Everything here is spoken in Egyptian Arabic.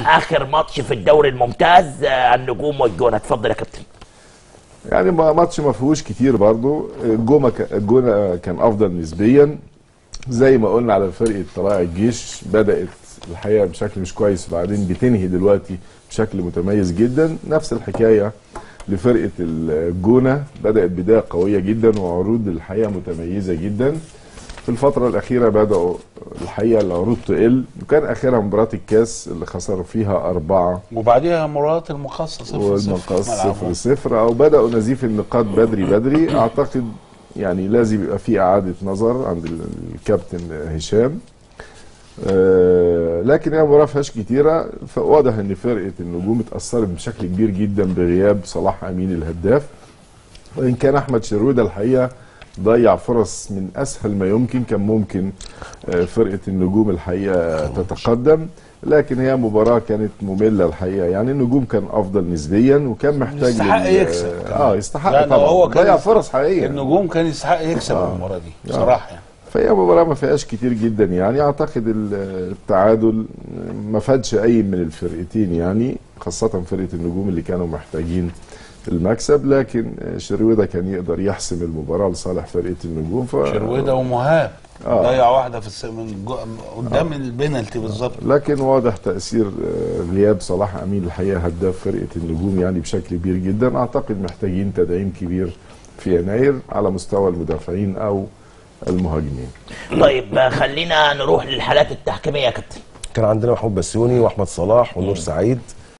اخر ماتش في الدوري الممتاز آه، النجوم والجونه اتفضل يا كابتن يعني ما- ماتش ما فيهوش كتير برضو الجومه ك- الجونه كان افضل نسبيا زي ما قلنا على فرقه طلائع الجيش بدات الحقيقه بشكل مش كويس وبعدين بتنهي دلوقتي بشكل متميز جدا نفس الحكايه لفرقه الجونه بدات بدايه قويه جدا وعروض الحقيقه متميزه جدا في الفترة الأخيرة بدأوا الحقيقة العروض تقل وكان آخرها مباراة الكاس اللي خسروا فيها أربعة وبعديها مباراه المقصه صفر والمقص صفر صفر صفر او بداوا نزيف النقاط بدري بدري اعتقد يعني لازم يبقى في اعاده نظر عند ال- الكابتن هشام آه، لكن هي مباراه فيهاش كتيره فواضح ان فرقه النجوم اتاثرت بشكل كبير جدا بغياب صلاح امين الهداف وان كان احمد شروده الحقيقه ضيع فرص من اسهل ما يمكن كان ممكن آه، فرقه النجوم الحقيقه تتقدم لكن هي مباراه كانت ممله الحقيقه يعني النجوم كان افضل نسبيا وكان محتاج يستحق لل- يكسب اه يستحق يعني طبعا هو كان ضيع يست- فرص حقيقيه النجوم كان يستحق يكسب المباراه دي بصراحه يعني فهي مباراة ما فيهاش كتير جدا يعني اعتقد ال- التعادل ما فادش اي من الفرقتين يعني خاصة فرقة النجوم اللي كانوا محتاجين المكسب لكن شروده كان يقدر يحسم المباراة لصالح فرقة النجوم ف... شروده ومهاب آه. ضيع واحده في الس... من جو... قدام البنالتي بالظبط لكن واضح تأثير آه، غياب صلاح أمين الحقيقة هداف فرقة النجوم يعني بشكل كبير جدا أعتقد محتاجين تدعيم كبير في يناير على مستوى المدافعين أو المهاجمين طيب آه، خلينا نروح للحالات التحكيميه يا كابتن كان عندنا محمود بسيوني واحمد صلاح ونور سعيد